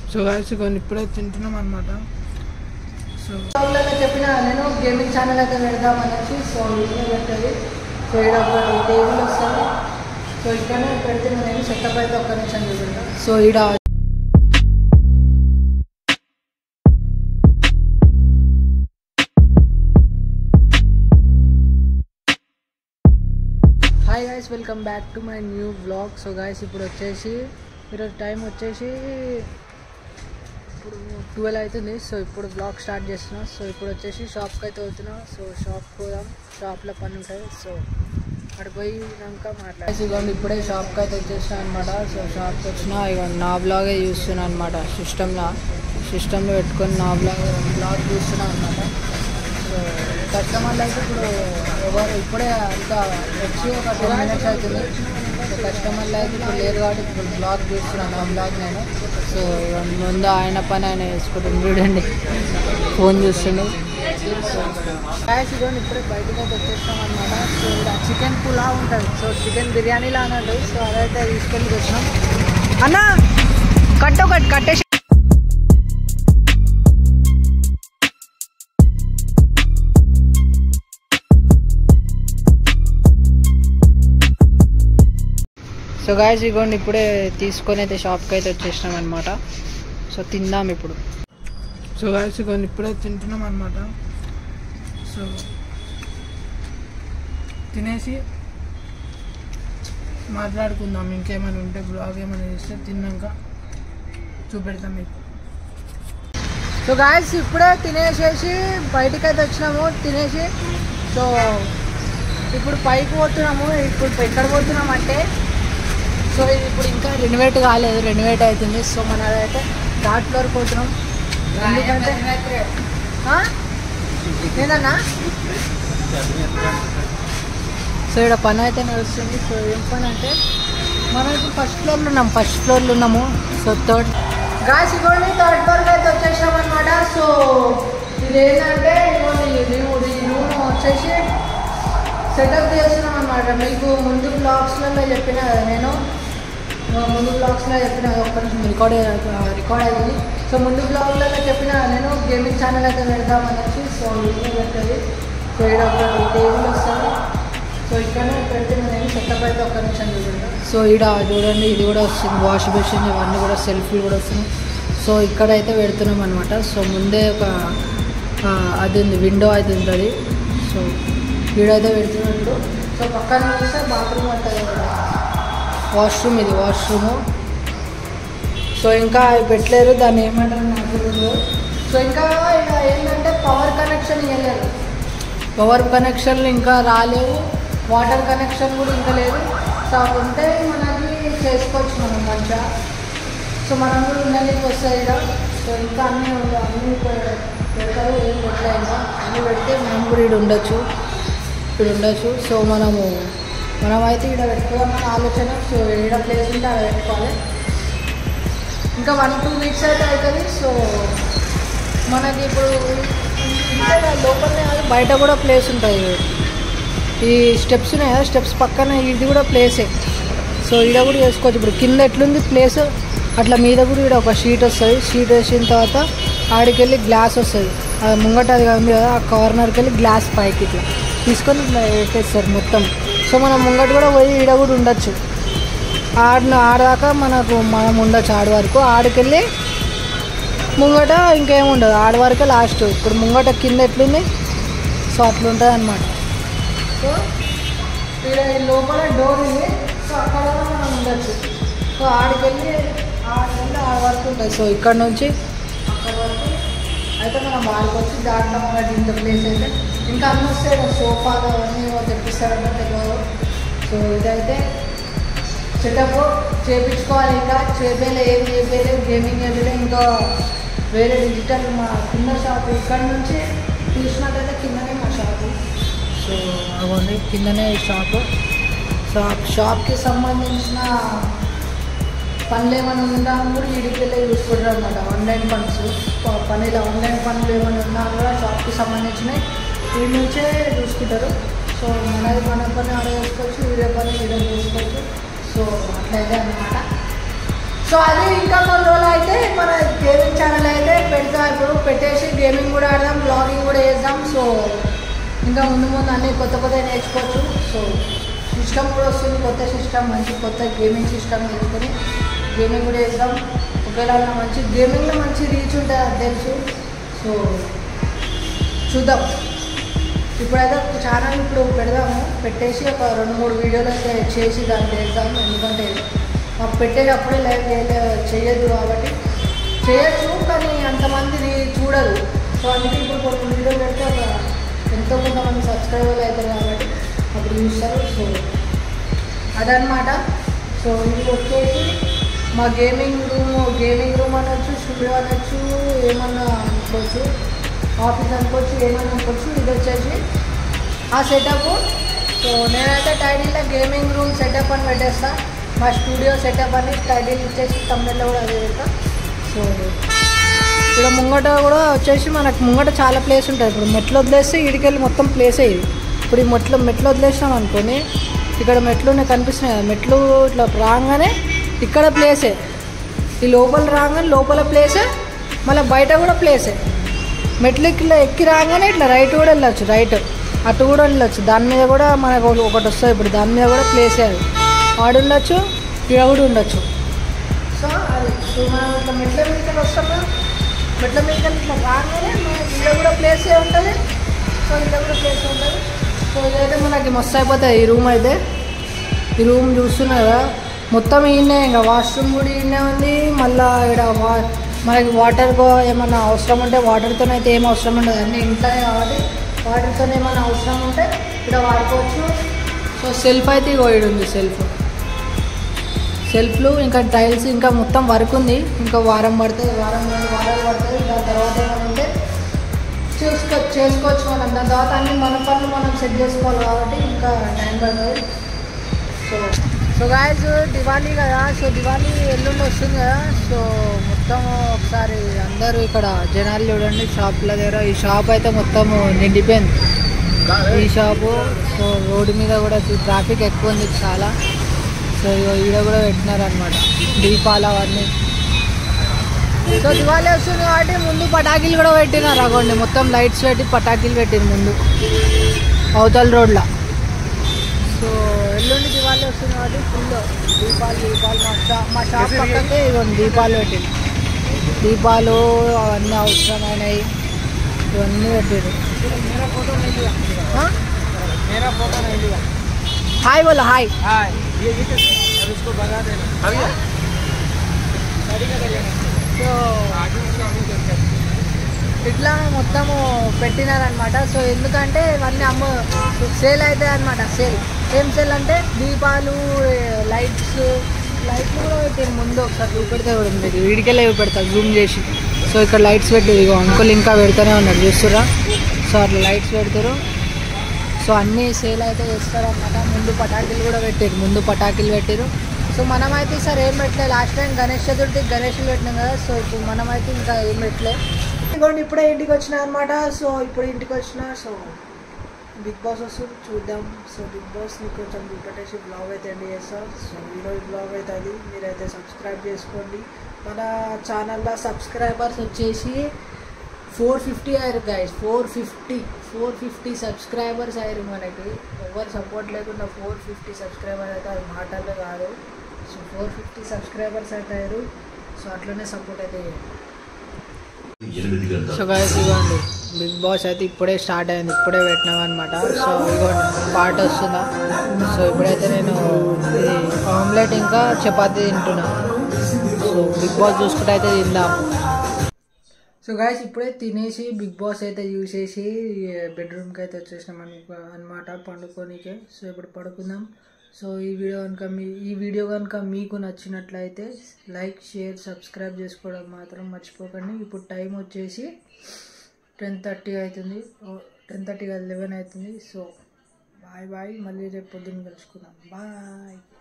So guys కొన్ని ఇప్పుడే తింటున్నాం అనమాట సో వాళ్ళకి చెప్పిన నేను గేమింగ్ ఛానల్ అయితే పెడదాం అనేసి సో వీడియో పెట్టేది సో ఇక్కడ ఒక టేబుల్ వస్తుంది సో ఇక్కడనే పెడితే నేను సెటప్ అయితే ఒక్క నిమిషం చూపెడతా సో ఈడ hi guys welcome back to my new vlog so guys ఇప్పుడు వచ్చేసి ఈరోజు టైం వచ్చేసి ఇప్పుడు ట్వెల్వ్ అవుతుంది సో ఇప్పుడు బ్లాగ్ స్టార్ట్ చేస్తున్నా సో ఇప్పుడు వచ్చేసి షాప్కి అయితే వచ్చిన సో షాప్ పోదాం షాప్లో పని ఉంటుంది సో అక్కడ పోయినాక మాట్లాడి ఇదిగోండి ఇప్పుడే షాప్కి అయితే వచ్చేసిన అనమాట సో షాప్కి వచ్చిన ఇక నా బ్లాగే చూస్తున్నా అనమాట సిస్టంలో సిస్టంలో పెట్టుకొని నా బ్లాగ్ బ్లాగ్ చూస్తున్నా అనమాట సో కస్టమర్లు అయితే ఇప్పుడు ఎవరు ఇప్పుడే అంత వచ్చి ఒక టెన్ మినిట్స్ అవుతుంది సో కస్టమర్లు అయితే ఇప్పుడు లేరు కాబట్టి ఇప్పుడు బ్లాగ్ చూస్తున్నాను ఆ బ్లాగ్ నేను సో ఇక ముందు ఆయన పని ఆయన వేసుకుంటుంది చూడండి ఫోన్ చూస్తుండు గ్యాస్ ఇదిగోండి ఇప్పుడే బయటకు అయితే వచ్చేస్తాం అనమాట సో ఇక్కడ చికెన్ పులావ్ ఉంటుంది సో చికెన్ బిర్యానీలా అన్నట్టు సో అదైతే తీసుకెళ్ళి వచ్చినాం అన్న కట్ట ఒకటి కట్టేసి సో గాయస్ ఇగోండి ఇప్పుడే తీసుకొని అయితే షాప్కి అయితే వచ్చేసినాం అనమాట సో తిందాం ఇప్పుడు సో గాయస్ కొన్ని ఇప్పుడే తింటున్నాం అనమాట సో తినేసి మాట్లాడుకుందాం ఇంకేమైనా ఉంటే బ్లాగ్ ఏమైనా చేస్తే తిన్నాక చూపెడతాం మీకు సో గాయస్ ఇప్పుడే తినేసేసి బయటికి అయితే వచ్చినాము తినేసి సో ఇప్పుడు పైకి పోతున్నాము ఇప్పుడు ఎక్కడ పోతున్నాం అంటే సో ఇది ఇప్పుడు ఇంకా రెనోవేట్ కాలేదు రెనోవేట్ అవుతుంది సో మన అయితే థర్డ్ ఫ్లోర్ పోతున్నాం ఎందుకంటే ఆ? నేనన్నా సో ఇక్కడ పని అయితే నడుస్తుంది సో ఏం పని అంటే మనం ఇప్పుడు ఫస్ట్ ఫ్లోర్లో ఉన్నాం ఫస్ట్ ఫ్లోర్లో ఉన్నాము సో థర్డ్ గాస్ ఇవ్వండి థర్డ్ ఫ్లోర్కి అయితే వచ్చేసాం అనమాట సో ఇది ఏంటంటే ఇవ్వండి రూమ్ రూమ్ వచ్చేసి సెటప్ చేస్తున్నాం అనమాట మీకు ముందు బ్లాగ్స్లలో చెప్పిన కదా నేను ఆ, ముందు బ్లాగ్స్లో చెప్పిన ఒక్క నిమిషం రికార్డ్ రికార్డ్ అయింది సో ముందు బ్లాగ్లలో చెప్పిన నేను గేమింగ్ ఛానల్ అయితే పెడదాం అనేసి సో వీడియో పెట్టేది సో ఇక్కడ ఒక టేబుల్ వస్తుంది సో ఇక్కడనే పెడితే నేను సెటప్ అయితే ఒక్క నిమిషం చూడండి సో ఇక్కడ చూడండి ఇది కూడా వస్తుంది వాష్ బేసిన్ ఇవన్నీ కూడా సెల్ఫీలు కూడా వస్తున్నాయి సో ఇక్కడ అయితే పెడుతున్నాం అనమాట సో ముందే ఒక ఆ, అది ఉంది విండో అయితే ఉంటుంది సో వీడైతే పెడుతున్నట్టు సో పక్కన చూస్తే బాత్రూమ్ ఉంటుంది కదా వాష్రూమ్ ఇది వాష్రూము సో ఇంకా అవి పెట్టలేరు దాన్ని ఏమంటారు నాకు తెలియదు సో ఇంకా ఇక్కడ ఏంటంటే పవర్ కనెక్షన్ ఇవ్వలేదు పవర్ కనెక్షన్లు ఇంకా రాలేవు వాటర్ కనెక్షన్ కూడా ఇంకా లేదు సో అవి ఉంటే మనకి చేసుకోవచ్చు మనం మంచిగా సో మనం కూడా ఉండడానికి వస్తాయి ఇక్కడ సో ఇంకా అన్నీ ఉండ- అన్నీ పె- పెడతారు ఏం పెట్టలే ఇంకా అన్నీ పెడితే మనం కూడా ఇక్కడ ఉండొచ్చు ఇక్కడ ఉండొచ్చు సో మనము మనమైతే ఇక్కడ పెట్టుకోవాలని ఆలోచన సో ఏడ ప్లేస్ ఉంటే అక్కడ పెట్టుకోవాలి ఇంకా వన్ టూ వీక్స్ అయితే అవుతుంది సో మనకి ఇప్పుడు ఇంతే లోపలనే కాదు బయట కూడా ప్లేస్ ఉంటుంది ఈ స్టెప్స్ ఉన్నాయి కదా స్టెప్స్ పక్కన ఇది కూడా ప్లేసే సో ఈడ కూడా చేసుకోవచ్చు ఇప్పుడు కింద ఎట్లుంది ప్లేస్ అట్లా మీద కూడా ఇక్కడ ఒక షీట్ వస్తుంది షీట్ వేసిన తర్వాత ఆడికి వెళ్ళి గ్లాస్ వస్తుంది ఆ ముంగట అది ఉంది కదా ఆ కార్నర్కి వెళ్ళి గ్లాస్ పైకి ఇట్లా తీసుకొని ఇట్లా పెట్టేస్తారు మొత్తం సో మనం ముంగట కూడా పోయి ఈడ కూడా ఉండొచ్చు ఆడిన ఆడదాకా మనకు మనం ఉండొచ్చు ఆడి వరకు ఆడికెళ్ళి ముంగట ఇంకేం ఉండదు ఆడి వరకే లాస్ట్ ఇప్పుడు ముంగట కింద ఎట్లుంది సో అట్లుంటుంది అనమాట సో ఇక్కడ ఈ లోపల డోర్ ఉంది సో అక్కడ కూడా మనం ఉండొచ్చు సో ఆడికెళ్ళి ఆడికెళ్ళి ఆడ వరకు ఉంటుంది సో ఇక్కడ నుంచి అక్కడ వరకు అయితే మనం ఆడుకోవచ్చు దాంట్లో మనకి ఇంత ప్లేస్ అయితే ఇంకా అన్నీ వస్తాయి కదా, సోఫాలు అవన్నీ ఏమో తెప్పిస్తారంటే తెలియదు సో ఇదైతే సెటప్ చేపించుకోవాలి ఇంకా చేపేలే ఏం చేపేలేదు గేమింగ్ చేపేలే ఇంకా వేరే డిజిటల్ మా కింద షాప్ ఇక్కడ నుంచి చూసినట్టయితే కిందనే మా షాపు సో అవ్వండి కిందనే షాపు సో ఆ షాప్కి సంబంధించిన పనులు ఏమైనా ఉన్నా కూడా వీడికి వెళ్ళి చూసుకుంటారు అనమాట ఆన్లైన్ పనులు పనులు ఆన్లైన్ పనులు ఏమైనా ఉన్నా కూడా షాప్కి సంబంధించినవి వీడి నుంచే చూసుకుంటారు సో మనది మన పని ఆడ చేసుకోవచ్చు వీడియో పని వీడియో చేసుకోవచ్చు సో అట్లయితే అనమాట సో అది ఇంకా కొన్ని రోజులు అయితే మన గేమింగ్ ఛానల్ అయితే పెడతాం ఇప్పుడు పెట్టేసి గేమింగ్ కూడా ఆడదాం బ్లాగింగ్ కూడా చేద్దాం సో ఇంకా ముందు ముందు అన్ని కొత్త కొత్త నేర్చుకోవచ్చు సో సిస్టమ్ కూడా వస్తుంది కొత్త సిస్టమ్ మంచి కొత్త గేమింగ్ సిస్టమ్ నేర్చుకొని గేమింగ్ కూడా చేద్దాం ఒకవేళ నా మంచి గేమింగ్లో మంచి రీచ్ ఉంటుంది అది తెలుసు సో చూద్దాం ఇప్పుడైతే ఒక ఛానల్ ఇప్పుడు పెడదాము పెట్టేసి ఒక రెండు మూడు వీడియోలు అయితే చేసి దాన్ని చేద్దాం ఎందుకంటే మాకు పెట్టేటప్పుడే లైవ్ చేయొద్దు కాబట్టి చేయొచ్చు కానీ అంతమంది రీ- చూడరు సో అందుకే ఇప్పుడు కొన్ని వీడియోలు పెడితే ఒక ఎంతో కొంతమంది సబ్స్క్రైబర్లు అవుతారు కాబట్టి అప్పుడు చూస్తారు సో అదనమాట సో ఇది వచ్చేసి మా గేమింగ్ రూమ్ గేమింగ్ రూమ్ అనొచ్చు స్టూడియో అనొచ్చు ఏమన్నా అనుకోవచ్చు ఆఫీస్ అనుకోవచ్చు ఏమన్నా అనుకోవచ్చు ఇది వచ్చేసి ఆ సెటప్ సో నేనైతే టైటిల్లో గేమింగ్ రూమ్ సెటప్ అని పెట్టేస్తా మా స్టూడియో సెటప్ అని టైటిల్ ఇచ్చేసి తమిళలో కూడా అదే పెడతా సో ఇక్కడ ముంగట కూడా వచ్చేసి మనకు ముంగట చాలా ప్లేస్ ఉంటుంది ఇప్పుడు మెట్లు వదిలేస్తే ఇడికెళ్ళి మొత్తం ప్లేసే ఇది ఇప్పుడు ఈ మెట్లు మెట్లు వదిలేసినాం అనుకొని ఇక్కడ మెట్లు ఉన్నాయి కనిపిస్తున్నాయి కదా మెట్లు ఇట్లా రాగానే ఇక్కడ ప్లేసే ఈ లోపల రాగానే లోపల ప్లేసే మళ్ళీ బయట కూడా ప్లేసే మెట్లు ఇట్లా ఎక్కి రాగానే ఇట్లా రైట్ కూడా వెళ్ళొచ్చు రైట్ అటు కూడా వెళ్ళొచ్చు దాని మీద కూడా మనకు ఒకటి- ఒకటి వస్తుంది ఇప్పుడు దాని మీద కూడా ప్లేసే అది ఆడు ఉండొచ్చు ఇక్కడ కూడా ఉండొచ్చు సో అది సో మనం ఇట్లా మెట్ల మీదకి వస్తాం కదా, మెట్ల మీదకి ఇట్లా రాగానే మన ఇక్కడ కూడా ప్లేసే ఉంటుంది సో ఇక్కడ కూడా ప్లేస్ ఉంటుంది సో ఇదైతే మనకి మస్తు అయిపోతుంది ఈ రూమ్ అయితే ఈ రూమ్ చూస్తున్నారు కదా మొత్తం ఈయనే ఇంకా వాష్రూమ్ కూడా ఈయనే ఉంది మళ్ళీ ఇక్కడ వా మనకి వాటర్ ఏమన్నా అవసరం ఉంటే వాటర్తో అయితే ఏం అవసరం ఉండదు అన్నీ ఇంట్లోనే కాబట్టి వాటర్తో ఏమైనా అవసరం ఉంటే ఇక్కడ వాడుకోవచ్చు సో సెల్ఫ్ అయితే ఇగో ఈడ ఉంది సెల్ఫ్ సెల్ఫ్లు ఇంకా టైల్స్ ఇంకా మొత్తం వర్క్ ఉంది ఇంకా వారం పడుతుంది వారం రెండు వారాలు పడుతుంది దాని తర్వాత ఏమైనా ఉంటే చేసుకో చేసుకోవచ్చు మనం దాని తర్వాత అన్ని మన పనులు మనం సెట్ చేసుకోవాలి కాబట్టి ఇంకా టైం పడుతుంది సో సో గాయస్ దివాళీ కదా సో దివాళీ ఎల్లుండి వస్తుంది కదా సో మొత్తం ఒకసారి అందరూ ఇక్కడ జనాలు చూడండి షాప్ల దగ్గర ఈ షాప్ అయితే మొత్తం నిండిపోయింది ఈ షాపు సో రోడ్డు మీద కూడా ట్రాఫిక్ ఎక్కువ ఉంది చాలా సో ఇగో ఈడ కూడా పెట్టినారు అనమాట దీపాలు అవన్నీ సో దివాళీ వస్తుంది కాబట్టి ముందు పటాకీలు కూడా పెట్టినారు అగోండి మొత్తం లైట్స్ పెట్టి పటాకీలు పెట్టింది ముందు అవతల రోడ్లో సో ఎల్లుండి దివాళీ వస్తుంది కాబట్టి ఫుల్ దీపాలు దీపాలు మా షాప్ మా షాప్ పక్కకే ఇవ్వండి దీపాలు పెట్టింది దీపాలు అవన్నీ అవసరమైనవి ఇవన్నీ పెట్టారు मेरा फोटो नहीं लिया హాయ్ బోలో హాయ్ हाँ ये ये कैसे अब इसको भगा देना अभी సో ఇట్లా మొత్తము పెట్టినారనమాట సో ఎందుకంటే ఇవన్నీ అమ్మ సేల్ అవుతాయి అనమాట సేల్ ఏం సేల్ అంటే దీపాలు లైట్స్ లైట్లు కూడా పెట్టారు ముందు ఒకసారి చూపెడితే కూడా ఉంది వీడికెళ్ళే చూపెడతా జూమ్ చేసి సో ఇక్కడ లైట్స్ పెట్టి ఇగో అంకుల్ ఇంకా పెడతానే ఉన్నారు చూస్తురా సో అట్లా లైట్స్ పెడతారు సో అన్నీ సేల్ అయితే చేస్తారన్నమాట ముందు పటాకీలు కూడా పెట్టారు ముందు పటాకీలు పెట్టారు సో మనమైతే సార్ ఏం పెట్టలేదు లాస్ట్ టైం గణేష్ చతుర్థి గణేష్లు పెట్టినాం కదా సో ఇప్పుడు మనమైతే ఇంకా ఏం పెట్టలేదు ఇదిగోండి ఇప్పుడే ఇంటికి వచ్చిన అనమాట సో ఇప్పుడు ఇంటికి వచ్చిన సో బిగ్ బాస్ వస్తుంది చూద్దాం సో బిగ్ బాస్ని కొంచెం చూపెట్టేసి బ్లాగ్ అయితే ఎండ్ చేస్తాం సో ఈరోజు బ్లాగ్ అయితే అది మీరైతే సబ్స్క్రైబ్ చేసుకోండి మన ఛానల్లో సబ్స్క్రైబర్స్ వచ్చేసి ఫోర్ ఫిఫ్టీ అయ్యారు guys four fifty four fifty subscribers అయ్యారు మనకి ఎవరు సపోర్ట్ లేకుండా ఫోర్ ఫిఫ్టీ సబ్స్క్రైబర్ అయితే అది మాటల్లో కాదు సో ఫోర్ ఫిఫ్టీ సబ్స్క్రైబర్స్ అయితే అయ్యారు సో అట్లనే సపోర్ట్ అయితే చేయండి సో గైస్ ఇవ్వండి బిగ్ బాస్ అయితే ఇప్పుడే స్టార్ట్ అయింది ఇప్పుడే పెట్టినాం అనమాట సో ఇవ్వండి పాట వస్తుందా సో ఇప్పుడైతే నేను ఇది ఆమ్లెట్ ఇంకా చపాతీ తింటున్నా సో బిగ్ బాస్ చూసుకుంటే అయితే తిందాం సో గాయస్ ఇప్పుడే తినేసి బిగ్ బాస్ అయితే చూసేసి బెడ్రూమ్కి అయితే వచ్చేసినాం అనమాట పండుకోనికే సో ఇప్పుడు పడుకుందాం సో ఈ వీడియో కనుక మీ ఈ వీడియో కనుక మీకు నచ్చినట్లయితే లైక్ షేర్ సబ్స్క్రైబ్ చేసుకోవడం మాత్రం మర్చిపోకండి ఇప్పుడు టైం వచ్చేసి టెన్ థర్టీ అవుతుంది టెన్ థర్టీ కాదు లెవెన్ అవుతుంది సో బాయ్ బాయ్ మళ్ళీ రేపు పొద్దున్న కలుసుకుందాం బాయ్